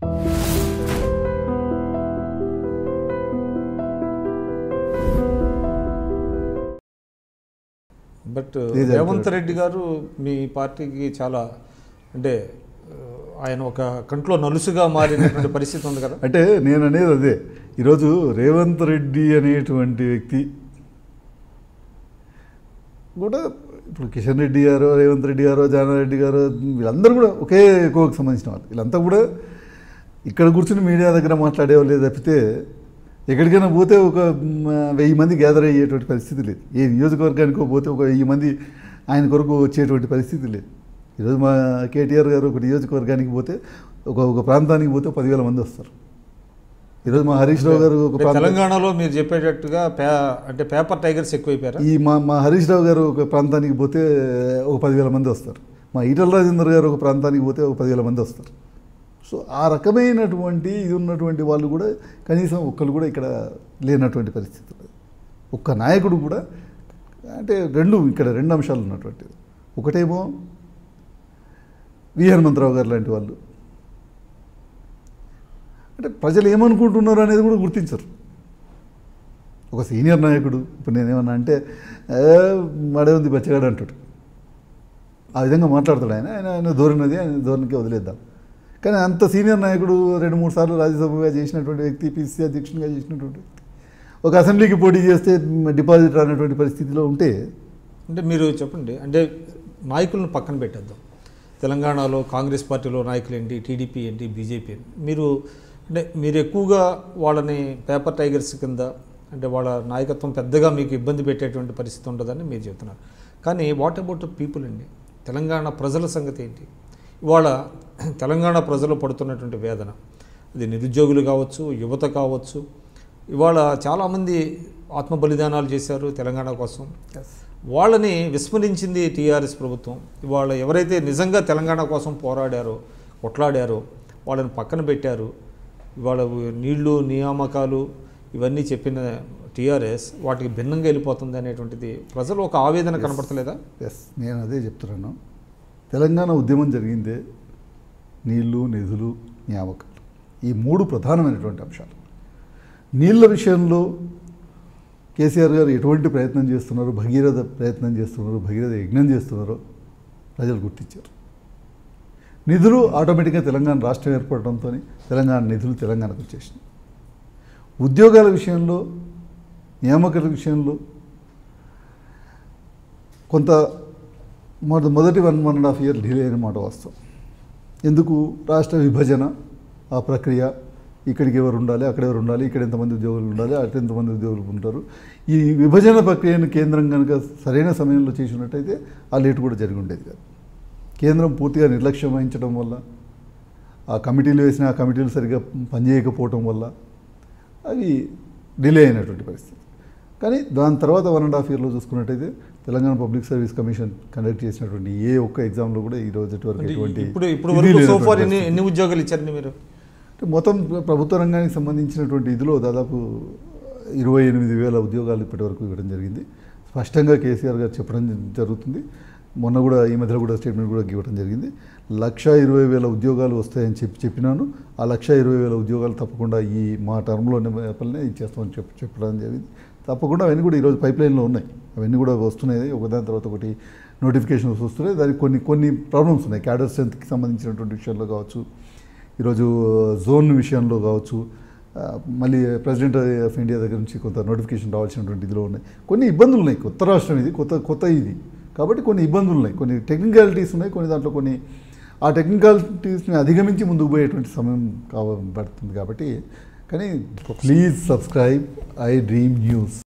But ఇది రేవంత్ రెడ్డి గారు మీ పార్టీకి చాలా అంటే ఆ, ఆయన ఒక కంట్లో నలుసుగా మారినటువంటి పరిస్థితి ఉంది కదా అంటే నేను అనేది అదే ఈరోజు రేవంత్ రెడ్డి అనేటువంటి వ్యక్తి కూడా ఇప్పుడు కిషన్ రెడ్డి గారు రేవంత్ రెడ్డి గారు జానారెడ్డి గారు వీళ్ళందరూ కూడా ఒకే కోకు సంబంధించిన వాళ్ళు వీళ్ళంతా కూడా ఇక్కడ కూర్చుని మీడియా దగ్గర మాట్లాడేవాళ్ళు తప్పితే ఎక్కడికైనా పోతే ఒక మ్, వెయ్యి మంది గ్యాదర్ అయ్యేటువంటి పరిస్థితి లేదు ఏ నియోజకవర్గానికో పోతే ఒక వెయ్యి మంది ఆయన కొరకు వచ్చేటువంటి పరిస్థితి లేదు ఈరోజు మా కేటీఆర్ గారు ఒక నియోజకవర్గానికి పోతే ఒక ఒక ప్రాంతానికి పోతే పదివేల మంది వస్తారు ఈరోజు మా హరీష్ రావు గారు ఒక అంటే ప్రాంతం తెలంగాణలో మీరు చెప్పేటట్టుగా పే అంటే పేపర్ టైగర్స్ ఎక్కువైపోయారా ఈ మా మా హరీష్ రావు గారు ఒక ప్రాంతానికి పోతే ఒక పదివేల మంది వస్తారు మా ఈటల రాజేందర్ గారు ఒక ప్రాంతానికి పోతే ఒక పదివేల మంది వస్తారు సో ఆ రకమైనటువంటి ఇది ఉన్నటువంటి వాళ్ళు కూడా కనీసం ఒక్కరు కూడా ఇక్కడ లేనటువంటి పరిస్థితులు ఒక్క నాయకుడు కూడా అంటే రెండు ఇక్కడ రెండు అంశాలు ఉన్నటువంటిది ఒకటేమో వి హనుమంతరావు గారు లాంటి వాళ్ళు అంటే ప్రజలు ఏమనుకుంటున్నారు అనేది కూడా గుర్తించరు ఒక సీనియర్ నాయకుడు ఇప్పుడు నేనేమన్నా అంటే "ఏ, మడే ఉంది బచ్చగాడు అంటాడు ఆ విధంగా మాట్లాడతాడు ఆయన ఆయన ఆయన ధోరణిది ఆయన ధోరణికి వదిలేద్దాం కానీ అంత సీనియర్ నాయకుడు రెండు మూడు సార్లు రాజ్యసభగా చేసినటువంటి వ్యక్తి పిసిసి అధ్యక్షునిగా చేసినటువంటి వ్యక్తి ఒక అసెంబ్లీకి పోటీ చేస్తే డిపాజిట్ రానటువంటి పరిస్థితిలో ఉంటే అంటే మీరు చెప్పండి అంటే నాయకులను పక్కన పెట్టేద్దాం తెలంగాణలో కాంగ్రెస్ పార్టీలో నాయకులు ఏంటి టీడీపీ ఏంటి బీజేపీ ఏంటి మీరు అంటే మీరు ఎక్కువగా వాళ్ళని పేపర్ టైగర్స్ కింద అంటే వాళ్ళ నాయకత్వం పెద్దగా మీకు ఇబ్బంది పెట్టేటువంటి పరిస్థితి ఉండదని మీరు చెప్తున్నారు కానీ వాట్ అబౌట్ పీపుల్ అండి తెలంగాణ ప్రజల సంగతి ఏంటి ఇవాళ తెలంగాణ ప్రజలు పడుతున్నటువంటి వేదన అది నిరుద్యోగులు కావచ్చు యువత కావచ్చు ఇవాళ చాలామంది ఆత్మ బలిదానాలు చేశారు తెలంగాణ కోసం వాళ్ళని విస్మరించింది టీఆర్ఎస్ ప్రభుత్వం ఇవాళ ఎవరైతే నిజంగా తెలంగాణ కోసం పోరాడారో కొట్లాడారో వాళ్ళని పక్కన పెట్టారు ఇవాళ నీళ్లు నియామకాలు ఇవన్నీ చెప్పిన టీఆర్ఎస్ వాటికి భిన్నంగా వెళ్ళిపోతుంది అనేటువంటిది ప్రజలు ఒక ఆవేదన కనపడతలేదా ఎస్ నేను అదే చెప్తున్నాను తెలంగాణ ఉద్యమం జరిగిందే నీళ్లు నిధులు నియామకాలు ఈ మూడు ప్రధానమైనటువంటి అంశాలు నీళ్ళ విషయంలో కేసీఆర్ గారు ఎటువంటి ప్రయత్నం చేస్తున్నారు భగీరథ ప్రయత్నం చేస్తున్నారు భగీరథ యజ్ఞం చేస్తున్నారో ప్రజలు గుర్తించారు నిధులు ఆటోమేటిక్గా తెలంగాణ రాష్ట్రం ఏర్పడడంతో తెలంగాణ నిధులు తెలంగాణకు వచ్చేసినాయి ఉద్యోగాల విషయంలో నియామకాల విషయంలో కొంత మొద మొదటి one one and half year delay అయిన మాట వాస్తవం ఎందుకు రాష్ట్ర విభజన ఆ ప్రక్రియ ఇక్కడికి ఎవరు ఉండాలి అక్కడ ఎవరు ఉండాలి ఇక్కడ ఎంతమంది ఉద్యోగులు ఉండాలి అక్కడ ఎంతమంది ఉద్యోగులు ఉంటారు ఈ విభజన ప్రక్రియను కేంద్రం కనుక సరైన సమయంలో చేసినట్టయితే ఆ లేటు కూడా జరిగి ఉండేది కాదు కేంద్రం పూర్తిగా నిర్లక్ష్యం వహించడం వల్ల ఆ కమిటీలు వేసిన ఆ కమిటీలు సరిగ్గా పనిచేయకపోవటం వల్ల అవి డిలే అయినటువంటి పరిస్థితి కానీ దాని తర్వాత వన్ అండ్ హాఫ్ ఇయర్లో చూసుకున్నట్టయితే Telangana public service commission conduct చేసినటువంటి ఏ ఒక్క ఎగ్జామ్లో కూడా ఈ రోజు వరకు అంటే ఎటువంటి ఇప్పుడు ఇప్పుడు ఇది వరకు లేనటువంటి సోఫార్ ఎన్ని పరిస్థితి. ఎన్ని ఉద్యోగాలు ఇచ్చారండి మీరు అంటే మొత్తం ప్రభుత్వ రంగానికి సంబంధించినటువంటి ఇదిలో దాదాపు ఇరవై ఎనిమిది వేల ఉద్యోగాలు ఇప్పటివరకు ఇవ్వడం జరిగింది స్పష్టంగా కేసీఆర్ గారు చెప్పడం జరుగుతుంది మొన్న కూడా ఈ మధ్యలో కూడా స్టేట్మెంట్ కూడా ఇవ్వడం జరిగింది లక్ష ఇరవై వేల ఉద్యోగాలు వస్తాయని చెప్పి చెప్పినాను ఆ లక్ష ఇరవై వేల ఉద్యోగాలు తప్పకుండా ఈ మా టర్మ్లోనే పల్లెనే ఇచ్చేస్తామని చెప్పి చెప్పడం జరిగింది తప్పకుండా అవన్నీ కూడా ఈరోజు పైప్ లైన్లో ఉన్నాయి అవన్నీ కూడా వస్తున్నాయి ఒకదాని తర్వాత ఒకటి నోటిఫికేషన్స్ వస్తున్నాయి దానికి కొన్ని కొన్ని ప్రాబ్లమ్స్ ఉన్నాయి క్యాడర్ స్ట్రెంత్కి సంబంధించినటువంటి విషయంలో కావచ్చు ఈరోజు జోన్ విషయంలో కావచ్చు ఆ, మళ్ళీ ప్రెసిడెంట్ ఆఫ్ ఇండియా దగ్గర నుంచి కొంత నోటిఫికేషన్ రావాల్సినటువంటి ఇదిలో ఉన్నాయి కొన్ని ఇబ్బందులు ఉన్నాయి కొత్త రాష్ట్రం ఇది కొత్త కొత్త ఇది కాబట్టి కొన్ని ఇబ్బందులు ఉన్నాయి కొన్ని టెక్నికాలిటీస్ ఉన్నాయి కొన్ని దాంట్లో కొన్ని ఆ టెక్నికాలిటీస్ని అధిగమించి ముందుకు పోయేటువంటి సమయం కావ పడుతుంది కాబట్టి కానీ please subscribe I Dream news